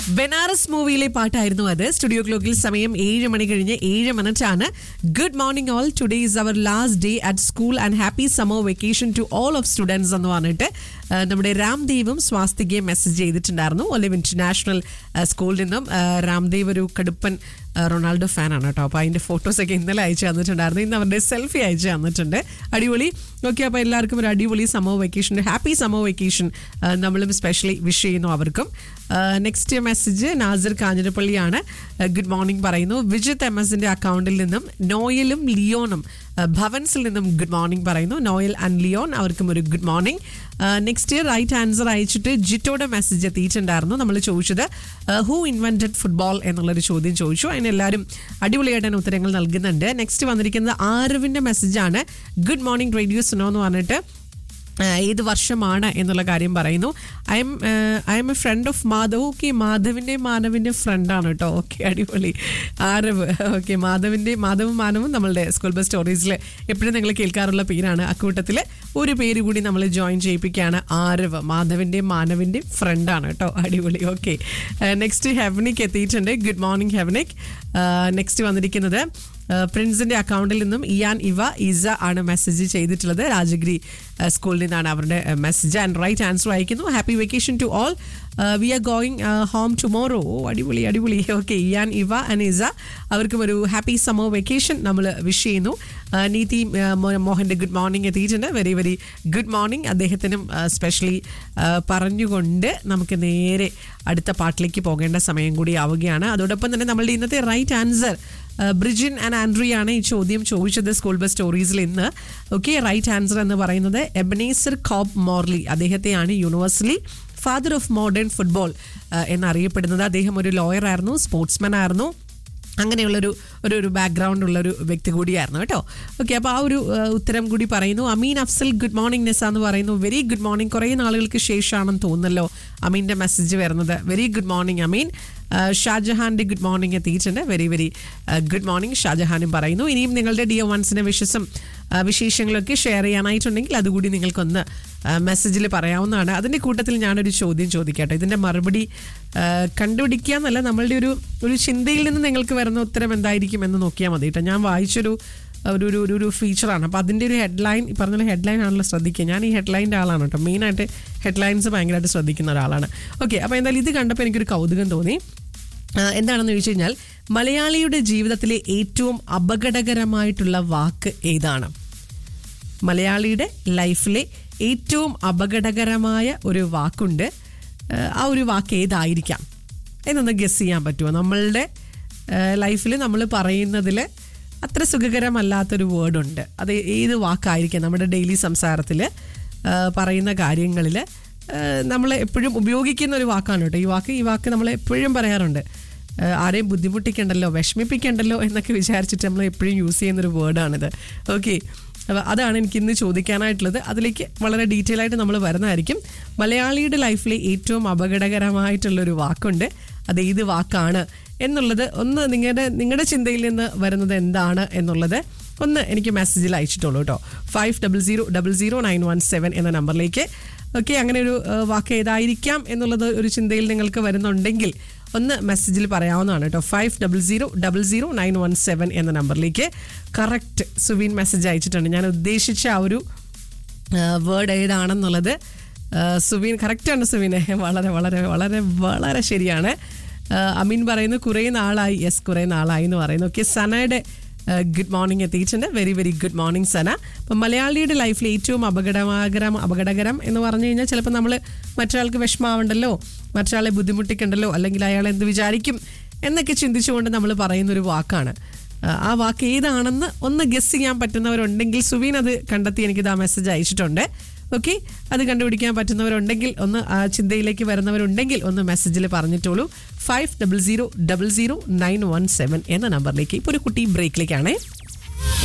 ബനാറസ് മൂവിയിലെ പാട്ടായിരുന്നു അത് സ്റ്റുഡിയോ ക്ലോക്കിൽ സമയം ഏഴ് മണി കഴിഞ്ഞ് ഏഴ് മിനിറ്റ് ആണ് good morning all today is our last day at school and happy summer vacation to all of students എന്ന് പറഞ്ഞിട്ട് ആ, നമ്മുടെ രാംദേവും സ്വാസ്തികയും മെസ്സേജ് ചെയ്തിട്ടുണ്ടായിരുന്നു ഒലിവ് ഇന്റർനാഷണൽ ആ, സ്കൂളിൽ നിന്നും ആ, രാംദേവ് ഒരു കടുപ്പൻ ആ, റൊണാൾഡോ ഫാനാണ് കേട്ടോ അപ്പോൾ അതിൻ്റെ ഫോട്ടോസൊക്കെ ഇന്നലെ അയച്ചു തന്നിട്ടുണ്ടായിരുന്നു ഇന്ന് അവരുടെ സെൽഫി അയച്ചു തന്നിട്ടുണ്ട് അടിപൊളി ഓക്കെ അപ്പോൾ എല്ലാവർക്കും ഒരു അടിപൊളി summer vacation happy summer vacation നമ്മളും സ്പെഷ്യലി വിഷ് ചെയ്യുന്നു അവർക്കും നെക്സ്റ്റ് മെസ്സേജ് നാസർ കാഞ്ഞിരപ്പള്ളിയാണ് ഗുഡ് മോർണിംഗ് പറയുന്നു വിജിത്ത് എം എസിന്റെ അക്കൗണ്ടിൽ നിന്നും നോയലും ലിയോണും ആ, ഭവൻസിൽ നിന്നും ഗുഡ് മോർണിംഗ് പറയുന്നു നോയൽ ആൻഡ് ലിയോൺ അവർക്കും ഒരു good morning next right answer അയച്ചിട്ട് ജിറ്റോയുടെ മെസ്സേജ് എത്തിയിട്ടുണ്ടായിരുന്നു നമ്മൾ ചോദിച്ചത് ഹൂ ഇൻവെന്റഡ് ഫുട്ബോൾ എന്നുള്ളൊരു ചോദ്യം ചോദിച്ചു അതിന് എല്ലാവരും അടിപൊളിയായിട്ട് തന്നെ ഉത്തരങ്ങൾ നൽകുന്നുണ്ട് നെക്സ്റ്റ് വന്നിരിക്കുന്നത് ആരവിന്റെ മെസ്സേജാണ് ഗുഡ് മോർണിംഗ് റേഡിയോ സുനോ എന്ന് പറഞ്ഞിട്ട് ആ, ഏത് വർഷമാണ് എന്നുള്ള കാര്യം പറയുന്നു I'm I'm a friend of Madhav okay മാധവിൻ്റെ മാനവിൻ്റെ ഫ്രണ്ടാണ് കേട്ടോ ഓക്കെ അടിപൊളി ആരവ് ഓക്കെ മാധവിൻ്റെ മാധവും മാനവും നമ്മളുടെ സ്കൂൾ ബസ് സ്റ്റോറീസിൽ എപ്പോഴും നിങ്ങൾ കേൾക്കാറുള്ള പേരാണ് അക്കൂട്ടത്തിൽ ഒരു പേര് കൂടി നമ്മൾ ജോയിൻ ചെയ്യിപ്പിക്കുകയാണ് ആരവ് മാധവിൻ്റെയും മാനവിൻ്റെയും ഫ്രണ്ടാണ് കേട്ടോ അടിപൊളി ഓക്കെ നെക്സ്റ്റ് ഹെവനിക്ക് എത്തിയിട്ടുണ്ട് ഗുഡ് മോർണിംഗ് ഹെവനിക് നെക്സ്റ്റ് വന്നിരിക്കുന്നത് പ്രിൻസിന്റെ അക്കൗണ്ടിൽ നിന്നും ഇയാൻ ഇവ ഇസ ആണ് മെസ്സേജ് ചെയ്തിട്ടുള്ളത് രാജഗിരി ആ, സ്കൂളിൽ നിന്നാണ് അവരുടെ മെസ്സേജ് ആൻഡ് റൈറ്റ് ആൻസർ അയക്കുന്നു happy vacation to all we are going home tomorrow അടിപൊളി അടിപൊളി okay Ian Eva and Isa അവർക്കും ഒരു ഹാപ്പി സമ്മർ വെക്കേഷൻ നമ്മൾ വിഷ് ചെയ്യുന്നു ആ, നീതി ആ, മോ- മോഹന്റെ ഗുഡ് മോർണിംഗ് എത്തിയിട്ടുണ്ട് വെരി വെരി ഗുഡ് മോർണിംഗ് അദ്ദേഹത്തിനും സ്പെഷ്യലി പറഞ്ഞുകൊണ്ട് നമുക്ക് നേരെ അടുത്ത പാട്ടിലേക്ക് പോകേണ്ട സമയം കൂടി ആവുകയാണ് അതോടൊപ്പം തന്നെ നമ്മളുടെ ഇന്നത്തെ right answer Brijin and Andri ആണ് ഈ ചോദ്യം ചോദിച്ചത് സ്കൂൾ ബസ് സ്റ്റോറീസിൽ ഇന്ന് ഓക്കെ റൈറ്റ് ആൻസർ എന്ന് പറയുന്നത് എബനേസർ കോബ് മോർലി അദ്ദേഹത്തെയാണ് university father of modern football എന്നറിയപ്പെടുന്നത് അദ്ദേഹം ഒരു ലോയർ ആയിരുന്നു സ്പോർട്സ്മാൻ ആയിരുന്നു അങ്ങനെയുള്ളൊരു ഒരു ഒരു ബാക്ക്ഗ്രൗണ്ട് ഉള്ള ഒരു വ്യക്തി കൂടിയായിരുന്നു കേട്ടോ ഓക്കെ അപ്പോൾ ആ ഒരു ആ, ഉത്തരം കൂടി പറയുന്നു അമീൻ അഫ്സൽ ഗുഡ് മോർണിംഗ് നിസ എന്ന് പറയുന്നു വെരി ഗുഡ് മോർണിംഗ് കുറേ നാളുകൾക്ക് ശേഷമാണെന്ന് തോന്നുന്നല്ലോ അമീൻ്റെ മെസ്സേജ് വരുന്നത് വെരി ഗുഡ് മോർണിംഗ് അമീൻ ആ, ഷാജഹാന്റെ ഗുഡ് മോർണിംഗ് എത്തിയിട്ടുണ്ട് വെരി വെരി ഗുഡ് മോർണിംഗ് ഷാജഹാനും പറയുന്നു ഇനിയും നിങ്ങളുടെ ഡിയോ വൺസിന്റെ വിശ്വസം ആ, വിശേഷങ്ങളൊക്കെ ഷെയർ ചെയ്യാനായിട്ടുണ്ടെങ്കിൽ അതുകൂടി നിങ്ങൾക്കൊന്ന് മെസ്സേജിൽ പറയാവുന്നതാണ് അതിൻ്റെ കൂട്ടത്തിൽ ഞാനൊരു ചോദ്യം ചോദിക്കട്ടെ ഇതിൻ്റെ മറുപടി ആ, കണ്ടുപിടിക്കുക എന്നല്ല നമ്മളുടെ ഒരു ഒരു ചിന്തയിൽ നിന്ന് നിങ്ങൾക്ക് വരുന്ന ഉത്തരം എന്തായിരിക്കും എന്ന് നോക്കിയാൽ മതി കേട്ടോ ഞാൻ വായിച്ചൊരു ഒരു ഒരു ഒരു ഒരു ഫീച്ചറാണ് അപ്പോൾ അതിൻ്റെ ഒരു ഹെഡ്ലൈൻ ഈ പറഞ്ഞ ഹെഡ്ലൈൻ ആണല്ലോ ശ്രദ്ധിക്കുക ഞാൻ ഈ ഹെഡ്ലൈൻ്റെ ആളാണ് കേട്ടോ മെയിനായിട്ട് ഹെഡ്ലൈൻസ് ഭയങ്കരമായിട്ട് ശ്രദ്ധിക്കുന്ന ഒരാളാണ് ഓക്കെ അപ്പോൾ എന്തായാലും ഇത് കണ്ടപ്പോൾ എനിക്കൊരു കൗതുകം തോന്നി ആ, എന്താണെന്ന് ചോദിച്ചു കഴിഞ്ഞാൽ മലയാളിയുടെ ജീവിതത്തിലെ ഏറ്റവും അപകടകരമായിട്ടുള്ള വാക്ക് ഏതാണ് മലയാളിയുടെ ലൈഫിലെ ഏറ്റവും അപകടകരമായ ഒരു വാക്കുണ്ട് ആ, ആ ഒരു വാക്ക് ഏതായിരിക്കാം എന്നൊന്ന് ഗസ് ചെയ്യാൻ പറ്റുമോ നമ്മളുടെ ലൈഫിൽ നമ്മൾ പറയുന്നതിൽ അത്ര സുഖകരമല്ലാത്തൊരു വേർഡുണ്ട് അത് ഏത് വാക്കായിരിക്കാം നമ്മുടെ ഡെയിലി സംസാരത്തിൽ പറയുന്ന കാര്യങ്ങളിൽ നമ്മൾ എപ്പോഴും ഉപയോഗിക്കുന്ന ഒരു വാക്കാണ് കേട്ടോ ഈ വാക്ക് ഈ വാക്ക് നമ്മൾ എപ്പോഴും പറയാറുണ്ട് ആ, ആരെയും ബുദ്ധിമുട്ടിക്കണ്ടല്ലോ വിഷമിപ്പിക്കണ്ടല്ലോ എന്നൊക്കെ വിചാരിച്ചിട്ട് നമ്മൾ എപ്പോഴും യൂസ് ചെയ്യുന്നൊരു വേർഡാണിത് ഓക്കെ അപ്പോൾ അതാണ് എനിക്ക് ഇന്ന് ചോദിക്കാനായിട്ടുള്ളത് അതിലേക്ക് വളരെ ഡീറ്റെയിൽ ആയിട്ട് നമ്മൾ വരുന്നതായിരിക്കും മലയാളിയുടെ ലൈഫിലെ ഏറ്റവും അപകടകരമായിട്ടുള്ളൊരു വാക്കുണ്ട് അത് ഏത് വാക്കാണ് എന്നുള്ളത് ഒന്ന് നിങ്ങളുടെ നിങ്ങളുടെ ചിന്തയിൽ നിന്ന് വരുന്നത് എന്താണ് എന്നുള്ളത് ഒന്ന് എനിക്ക് മെസ്സേജിൽ അയച്ചിട്ടുള്ളൂ കേട്ടോ five double zero double zero nine one seven എന്ന നമ്പറിലേക്ക് ഓക്കെ അങ്ങനെ ഒരു ആ, വാക്ക് ഏതായിരിക്കാം എന്നുള്ളത് ഒരു ചിന്തയിൽ നിങ്ങൾക്ക് വരുന്നുണ്ടെങ്കിൽ ഒന്ന് മെസ്സേജിൽ പറയാവുന്നതാണ് കേട്ടോ five double zero double zero nine one seven എന്ന നമ്പറിലേക്ക് കറക്റ്റ് സുവീൻ മെസ്സേജ് അയച്ചിട്ടുണ്ട് ഞാൻ ഉദ്ദേശിച്ച ആ ഒരു വേർഡ് ഏതാണെന്നുള്ളത് ആ, സുവീൻ കറക്റ്റാണ് സുവീനെ വളരെ വളരെ വളരെ വളരെ ശരിയാണ് ആ, അമീൻ പറയുന്നു കുറേ നാളായി യെസ് കുറേ നാളായി എന്ന് പറയുന്നു ഓക്കെ സനയുടെ ഗുഡ് മോർണിംഗ് എത്തിയിട്ടുണ്ട് very very good morning Sana അപ്പം മലയാളിയുടെ ലൈഫിൽ ഏറ്റവും അപകടകരം അപകടകരം എന്ന് പറഞ്ഞു കഴിഞ്ഞാൽ ചിലപ്പോൾ നമ്മൾ മറ്റൊരാൾക്ക് വിഷമാവണ്ടല്ലോ മറ്റൊരാളെ ബുദ്ധിമുട്ടിക്കണ്ടല്ലോ അല്ലെങ്കിൽ അയാൾ എന്ത് വിചാരിക്കും എന്നൊക്കെ ചിന്തിച്ചുകൊണ്ട് നമ്മൾ പറയുന്നൊരു വാക്കാണ് ആ, ആ വാക്ക് ഏതാണെന്ന് ഒന്ന് ഗസ് ചെയ്യാൻ പറ്റുന്നവരുണ്ടെങ്കിൽ സുവീൻ അത് കണ്ടെത്തി എനിക്കിത് ആ മെസ്സേജ് അയച്ചിട്ടുണ്ട് ഓക്കെ അത് കണ്ടുപിടിക്കാൻ പറ്റുന്നവരുണ്ടെങ്കിൽ ഒന്ന് ആ ചിന്തയിലേക്ക് വരുന്നവരുണ്ടെങ്കിൽ ഒന്ന് മെസ്സേജിൽ പറഞ്ഞിട്ടോളൂ five double zero double zero nine one seven എന്ന നമ്പറിലേക്ക് ഇപ്പോൾ ഒരു കുട്ടി ബ്രേക്കിലേക്കാണേ